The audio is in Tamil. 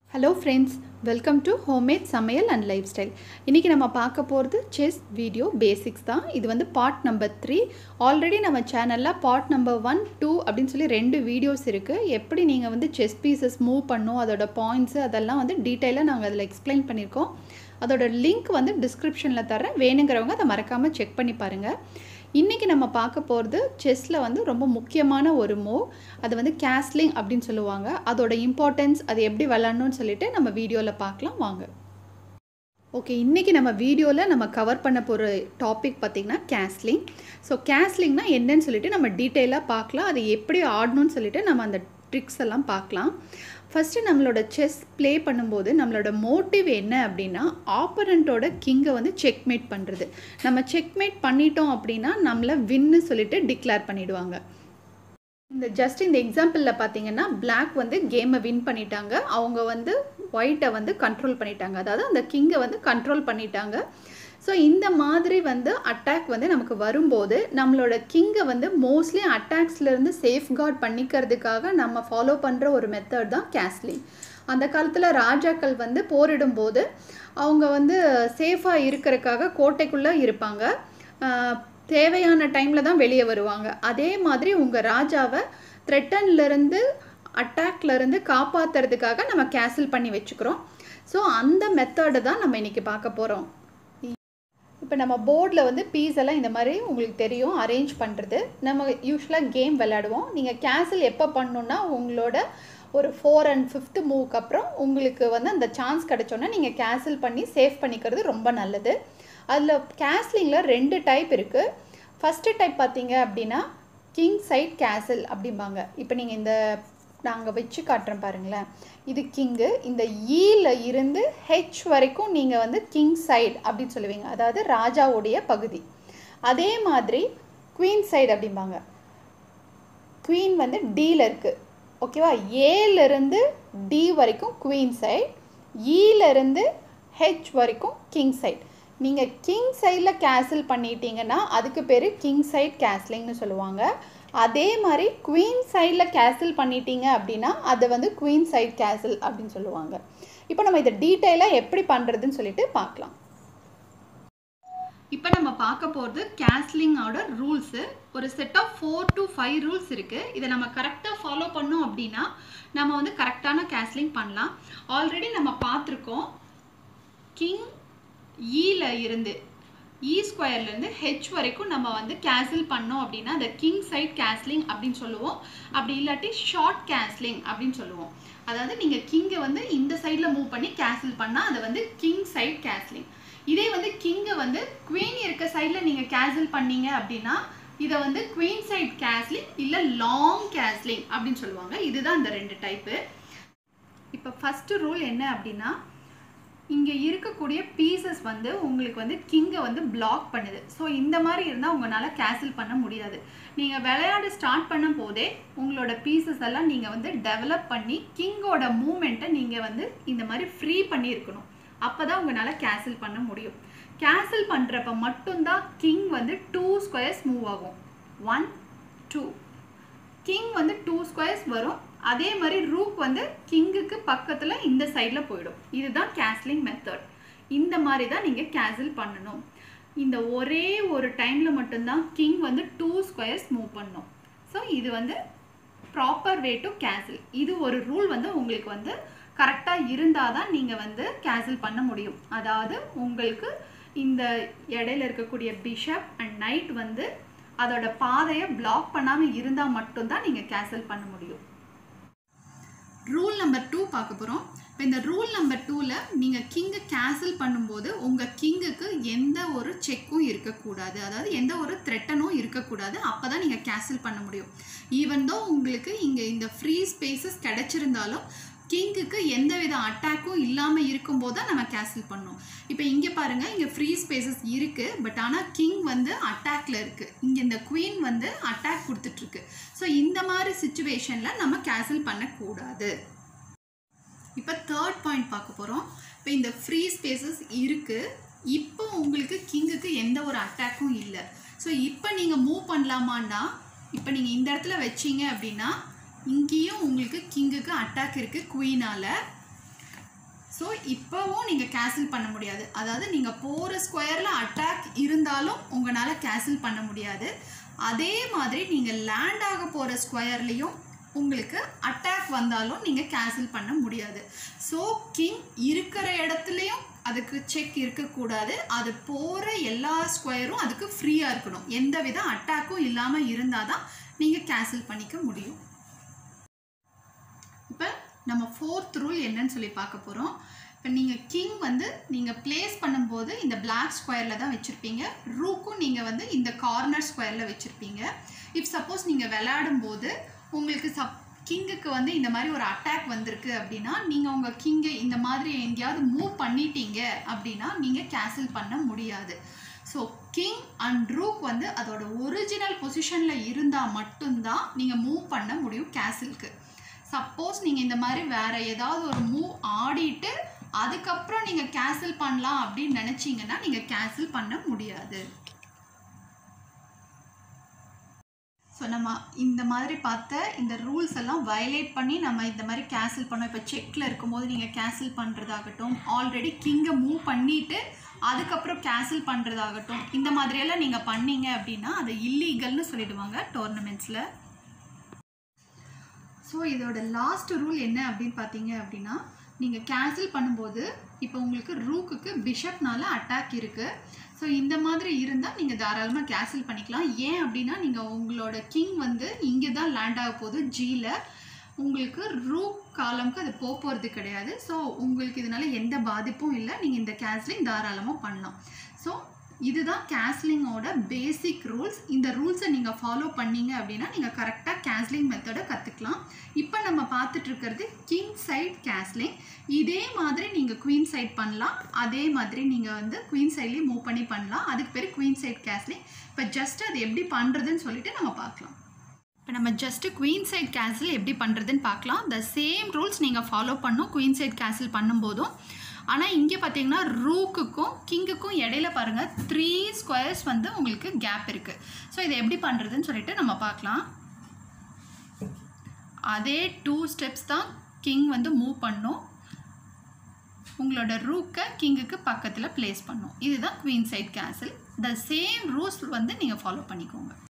hello friends welcome to homemade சமையல் அண்ட் லைஃப் ஸ்டைல் இன்றைக்கி நம்ம பார்க்க போகிறது செஸ் வீடியோ பேசிக்ஸ் தான் இது வந்து பார்ட் நம்பர் த்ரீ ஆல்ரெடி நம்ம சேனலில் பார்ட் நம்பர் ஒன் டூ அப்படின்னு சொல்லி ரெண்டு வீடியோஸ் இருக்குது எப்படி நீங்கள் வந்து செஸ் பீசஸ் மூவ் பண்ணும் அதோட பாயிண்ட்ஸு அதெல்லாம் வந்து டீட்டெயிலாக நாங்கள் அதில் எக்ஸ்பிளைன் பண்ணியிருக்கோம் அதோட லிங்க் வந்து டிஸ்கிரிப்ஷனில் தரேன் வேணுங்கிறவங்க அதை மறக்காமல் செக் பண்ணி பாருங்கள் இன்றைக்கி நம்ம பார்க்க போகிறது செஸ்ஸில் வந்து ரொம்ப முக்கியமான ஒரு மூவ் அது வந்து கேஸ்லிங் அப்படின்னு சொல்லுவாங்க அதோட இம்பார்ட்டன்ஸ் அது எப்படி விளாட்ணுன்னு சொல்லிட்டு நம்ம வீடியோவில் பார்க்கலாம் வாங்க ஓகே இன்றைக்கி நம்ம வீடியோவில் நம்ம கவர் பண்ண போகிற டாபிக் பார்த்திங்கன்னா கேஸ்லிங் ஸோ கேஸ்லிங்னா என்னன்னு சொல்லிட்டு நம்ம டீட்டெயிலாக பார்க்கலாம் அது எப்படி ஆடணும்னு சொல்லிட்டு நம்ம அந்த ட்ரிக்ஸ் எல்லாம் பார்க்கலாம் ஃபஸ்ட்டு நம்மளோட செஸ் ப்ளே பண்ணும்போது நம்மளோட மோட்டிவ் என்ன அப்படின்னா ஆப்பரண்ட்டோட கிங்கை வந்து செக்மேட் பண்ணுறது நம்ம செக்மேட் பண்ணிட்டோம் அப்படின்னா நம்மளை வின்னு சொல்லிட்டு டிக்ளேர் பண்ணிடுவாங்க இந்த ஜஸ்ட் இந்த எக்ஸாம்பிளில் பார்த்தீங்கன்னா பிளாக் வந்து கேமை வின் பண்ணிட்டாங்க அவங்க வந்து ஒயிட்டை வந்து கண்ட்ரோல் பண்ணிட்டாங்க அதாவது அந்த கிங்கை வந்து கண்ட்ரோல் பண்ணிட்டாங்க ஸோ இந்த மாதிரி வந்து அட்டாக் வந்து நமக்கு வரும்போது நம்மளோட கிங்கை வந்து மோஸ்ட்லி அட்டாக்ஸ்லேருந்து சேஃப்கார்ட் பண்ணிக்கிறதுக்காக நம்ம ஃபாலோ பண்ணுற ஒரு மெத்தட் தான் கேஸ்லிங் அந்த காலத்தில் ராஜாக்கள் வந்து போரிடும்போது அவங்க வந்து சேஃபாக இருக்கிறதுக்காக கோட்டைக்குள்ளே இருப்பாங்க தேவையான டைமில் தான் வெளியே வருவாங்க அதே மாதிரி உங்கள் ராஜாவை த்ரெட்டன்லேருந்து அட்டாக்லேருந்து காப்பாற்றுறதுக்காக நம்ம கேன்சல் பண்ணி வச்சுக்கிறோம் ஸோ அந்த மெத்தடை தான் நம்ம இன்றைக்கி பார்க்க போகிறோம் இப்போ நம்ம போர்டில் வந்து பீஸ் எல்லாம் இந்த மாதிரி உங்களுக்கு தெரியும் அரேஞ்ச் பண்ணுறது நம்ம யூஸ்வலாக கேம் விளையாடுவோம் நீங்கள் கேன்சல் எப்போ பண்ணணுன்னா உங்களோட ஒரு ஃபோர் அண்ட் ஃபிஃப்த்து மூவுக்கு அப்புறம் உங்களுக்கு வந்து அந்த சான்ஸ் கிடச்சோன்னா நீங்கள் கேன்சல் பண்ணி சேவ் பண்ணிக்கிறது ரொம்ப நல்லது அதில் கேஸ்லிங்கில் ரெண்டு டைப் இருக்குது ஃபஸ்ட்டு டைப் பார்த்தீங்க அப்படின்னா கிங் சைட் கேசல் அப்படிம்பாங்க இப்போ நீங்கள் இந்த நாங்கள் வச்சு காட்டுறோம் பாருங்களேன் இது கிங்கு இந்த ஈல இருந்து ஹெச் வரைக்கும் நீங்கள் வந்து கிங் சைடு அப்படின்னு சொல்லுவீங்க அதாவது ராஜாவுடைய பகுதி அதே மாதிரி குவீன் சைடு அப்படிம்பாங்க குவீன் வந்து டீல இருக்குது ஓகேவா ஏலேருந்து டி வரைக்கும் குவீன் சைட் ஈலேருந்து ஹெச் வரைக்கும் கிங் சைட் நீங்கள் கிங் சைடில் கேன்சல் பண்ணிட்டீங்கன்னா அதுக்கு பேர் கிங் சைட் கேன்சலிங்னு சொல்லுவாங்க அதே மாதிரி குவீன் சைடில் கேன்சல் பண்ணிட்டீங்க அப்படின்னா அதை வந்து குவீன் சைட் கேன்சல் அப்படின்னு சொல்லுவாங்க இப்போ நம்ம இதை டீட்டெயிலாக எப்படி பண்ணுறதுன்னு சொல்லிட்டு பார்க்கலாம் இப்போ நம்ம பார்க்க போகிறது கேன்சலிங்கோட ரூல்ஸு ஒரு set of four to five rules இருக்குது இதை நம்ம கரெக்டாக ஃபாலோ பண்ணோம் அப்படின்னா நம்ம வந்து கரெக்டான கேன்சலிங் பண்ணலாம் ஆல்ரெடி நம்ம பார்த்துருக்கோம் கிங் ஈல இருந்து இ ஸ்கொயர்லேருந்து ஹெச் வரைக்கும் நம்ம வந்து கேன்சல் பண்ணோம் அப்படின்னா அதை கிங் சைட் கேன்சலிங் அப்படின்னு சொல்லுவோம் அப்படி இல்லாட்டி ஷார்ட் கேன்சலிங் அப்படின்னு சொல்லுவோம் அதாவது நீங்கள் கிங்கை வந்து இந்த சைடில் மூவ் பண்ணி கேன்சல் பண்ணால் அதை வந்து கிங் சைட் கேன்சலிங் இதே வந்து கிங்கை வந்து குவீன் இருக்க சைடில் நீங்கள் கேன்சல் பண்ணீங்க அப்படின்னா இதை வந்து குவீன் சைட் கேன்சலிங் இல்லை லாங் கேன்சலிங் அப்படின்னு சொல்லுவாங்க இதுதான் இந்த ரெண்டு டைப்பு இப்போ ஃபஸ்ட்டு ரூல் என்ன அப்படின்னா இங்கே இருக்கக்கூடிய பீசஸ் வந்து உங்களுக்கு வந்து கிங்கை வந்து பிளாக் பண்ணுது ஸோ இந்த மாதிரி இருந்தால் உங்களால் கேன்சல் பண்ண முடியாது நீங்கள் விளையாட ஸ்டார்ட் பண்ணும் போதே உங்களோட பீசஸ் எல்லாம் நீங்கள் வந்து டெவலப் பண்ணி கிங்கோட மூமெண்ட்டை நீங்கள் வந்து இந்த மாதிரி ஃப்ரீ பண்ணியிருக்கணும் அப்போ தான் உங்களால் கேன்சல் பண்ண முடியும் கேன்சல் பண்ணுறப்ப மட்டும்தான் கிங் வந்து டூ ஸ்கொயர்ஸ் மூவ் ஆகும் ஒன் டூ கிங் வந்து டூ ஸ்கொயர்ஸ் வரும் அதே மாதிரி ரூக் வந்து கிங்குக்கு பக்கத்தில் இந்த சைடில் போயிடும் இதுதான் கேன்சலிங் மெத்தட் இந்த மாதிரி தான் நீங்கள் கேன்சல் பண்ணணும் இந்த ஒரே ஒரு டைமில் மட்டும்தான் கிங் வந்து டூ ஸ்கொயர்ஸ் மூவ் பண்ணும் ஸோ இது வந்து ப்ராப்பர் வே டு கேன்சல் இது ஒரு ரூல் வந்து உங்களுக்கு வந்து கரெக்டாக இருந்தால் தான் நீங்கள் வந்து கேன்சல் பண்ண முடியும் அதாவது உங்களுக்கு இந்த இடையில இருக்கக்கூடிய பிஷப் அண்ட் நைட் வந்து அதோட பாதையை பிளாக் பண்ணாமல் இருந்தால் மட்டும்தான் நீங்கள் கேன்சல் பண்ண முடியும் ரூல் நம்பர் டூ பார்க்க போகிறோம் இப்போ இந்த ரூல் நம்பர் டூவில் நீங்கள் கிங்கை கேன்சல் பண்ணும்போது உங்கள் கிங்குக்கு எந்த ஒரு செக்கும் இருக்கக்கூடாது அதாவது எந்த ஒரு த்ரெட்டனும் இருக்கக்கூடாது அப்போ தான் நீங்கள் கேன்சல் பண்ண முடியும் ஈவன் தோ உங்களுக்கு இங்கே இந்த ஃப்ரீ ஸ்பேசஸ் கிடச்சிருந்தாலும் கிங்குக்கு எந்த வித அட்டாக்கும் இல்லாமல் இருக்கும்போது தான் நம்ம கேன்சல் பண்ணோம் இப்போ இங்கே பாருங்கள் இங்கே ஃப்ரீ ஸ்பேசஸ் இருக்குது பட் ஆனால் கிங் வந்து அட்டாக்ல இருக்குது இங்கே இந்த குவீன் வந்து அட்டாக் கொடுத்துட்ருக்கு ஸோ இந்த மாதிரி சுச்சுவேஷனில் நம்ம கேன்சல் பண்ணக்கூடாது இப்போ தேர்ட் பாயிண்ட் பார்க்க போகிறோம் இப்போ இந்த ஃப்ரீ ஸ்பேசஸ் இருக்குது இப்போ உங்களுக்கு கிங்குக்கு எந்த ஒரு அட்டாக்கும் இல்லை ஸோ இப்போ நீங்கள் மூவ் பண்ணலாமான்னா இப்போ நீங்கள் இந்த இடத்துல வச்சீங்க அப்படின்னா இங்கேயும் உங்களுக்கு கிங்குக்கு அட்டாக் இருக்குது குயினால் ஸோ இப்போவும் நீங்கள் கேன்சல் பண்ண முடியாது அதாவது நீங்கள் போகிற ஸ்கொயரில் அட்டாக் இருந்தாலும் உங்களால் கேன்சல் பண்ண முடியாது அதே மாதிரி நீங்கள் லேண்ட் ஆக போகிற ஸ்கொயர்லேயும் உங்களுக்கு அட்டாக் வந்தாலும் நீங்கள் கேன்சல் பண்ண முடியாது ஸோ கிங் இருக்கிற இடத்துலையும் அதுக்கு செக் இருக்கக்கூடாது அது போகிற எல்லா ஸ்கொயரும் அதுக்கு ஃப்ரீயாக இருக்கணும் எந்த வித அட்டாக்கும் இல்லாமல் இருந்தால் தான் நீங்கள் கேன்சல் பண்ணிக்க முடியும் இப்போ நம்ம ஃபோர்த் ரூல் என்னன்னு சொல்லி பார்க்க போகிறோம் இப்போ நீங்கள் கிங் வந்து நீங்கள் ப்ளேஸ் பண்ணும்போது இந்த பிளாக் ஸ்கொயரில் தான் வச்சுருப்பீங்க ரூக்கும் நீங்கள் வந்து இந்த கார்னர் ஸ்கொயரில் வச்சுருப்பீங்க இப் சப்போஸ் நீங்கள் விளையாடும் போது உங்களுக்கு சப் கிங்குக்கு வந்து இந்த மாதிரி ஒரு அட்டாக் வந்திருக்கு அப்படின்னா நீங்கள் உங்கள் கிங்கை இந்த மாதிரி எங்கேயாவது மூவ் பண்ணிட்டீங்க அப்படின்னா நீங்கள் கேன்சல் பண்ண முடியாது ஸோ கிங் அண்ட் ரூக் வந்து அதோட ஒரிஜினல் பொசிஷனில் இருந்தால் மட்டும்தான் நீங்கள் மூவ் பண்ண முடியும் கேசலுக்கு சப்போஸ் நீங்கள் இந்த மாதிரி வேறு ஏதாவது ஒரு மூவ் ஆடிட்டு அதுக்கப்புறம் நீங்கள் கேன்சல் பண்ணலாம் அப்படின்னு நினச்சிங்கன்னா நீங்கள் கேன்சல் பண்ண முடியாது ஸோ நம்ம இந்த மாதிரி பார்த்த இந்த ரூல்ஸ் எல்லாம் வயலேட் பண்ணி நம்ம இந்த மாதிரி கேன்சல் பண்ணோம் இப்போ செக்கில் இருக்கும்போது நீங்கள் கேன்சல் பண்ணுறதாகட்டும் ஆல்ரெடி கிங்கை மூவ் பண்ணிவிட்டு அதுக்கப்புறம் கேன்சல் பண்ணுறதாகட்டும் இந்த மாதிரியெல்லாம் நீங்கள் பண்ணீங்க அப்படின்னா அது இல்லீகல்னு சொல்லிடுவாங்க டோர்னமெண்ட்ஸில் ஸோ இதோட லாஸ்ட் ரூல் என்ன அப்படின்னு பார்த்தீங்க அப்படின்னா நீங்கள் கேன்சல் பண்ணும்போது இப்போ உங்களுக்கு ரூக்குக்கு பிஷப்னால அட்டாக் இருக்குது ஸோ இந்த மாதிரி இருந்தால் நீங்கள் தாராளமாக கேன்சல் பண்ணிக்கலாம் ஏன் அப்படின்னா நீங்கள் உங்களோட கிங் வந்து இங்கே தான் லேண்ட் ஆக போகுது ஜியில் உங்களுக்கு ரூக் காலம்க்கு அது போக போகிறது கிடையாது ஸோ உங்களுக்கு இதனால் எந்த பாதிப்பும் இல்லை நீங்கள் இந்த கேன்சலிங் தாராளமாக பண்ணலாம் ஸோ இதுதான் கேன்சலிங்கோட பேசிக் ரூல்ஸ் இந்த ரூல்ஸை நீங்கள் ஃபாலோ பண்ணீங்க அப்படின்னா நீங்கள் கரெக்டாக கேன்சலிங் மெத்தடை கற்றுக்கலாம் இப்போ நம்ம பார்த்துட்டு இருக்கிறது கிங் சைட் கேன்சலிங் இதே மாதிரி நீங்கள் குவீன் சைட் பண்ணலாம் அதே மாதிரி நீங்கள் வந்து குவீன் சைட்லேயும் மூவ் பண்ணி பண்ணலாம் அதுக்கு பேர் குவீன் சைட் கேன்சலிங் இப்போ ஜஸ்ட் அது எப்படி பண்ணுறதுன்னு சொல்லிட்டு நம்ம பார்க்கலாம் இப்போ நம்ம ஜஸ்ட்டு குவீன் சைட் கேன்சல் எப்படி பண்ணுறதுன்னு பார்க்கலாம் த சேம் ரூல்ஸ் நீங்கள் ஃபாலோ பண்ணும் குவீன் சைட் கேன்சல் பண்ணும்போதும் ஆனால் இங்கே பார்த்தீங்கன்னா ரூக்குக்கும் கிங்குக்கும் இடையில பாருங்கள் த்ரீ ஸ்கொயர்ஸ் வந்து உங்களுக்கு கேப் இருக்குது ஸோ இதை எப்படி பண்ணுறதுன்னு சொல்லிட்டு நம்ம பார்க்கலாம் அதே டூ ஸ்டெப்ஸ் தான் கிங் வந்து மூவ் பண்ணும் உங்களோட ரூக்கை கிங்குக்கு பக்கத்தில் ப்ளேஸ் பண்ணும் இதுதான் queen side cancel the same rules வந்து நீங்கள் ஃபாலோ பண்ணிக்கோங்க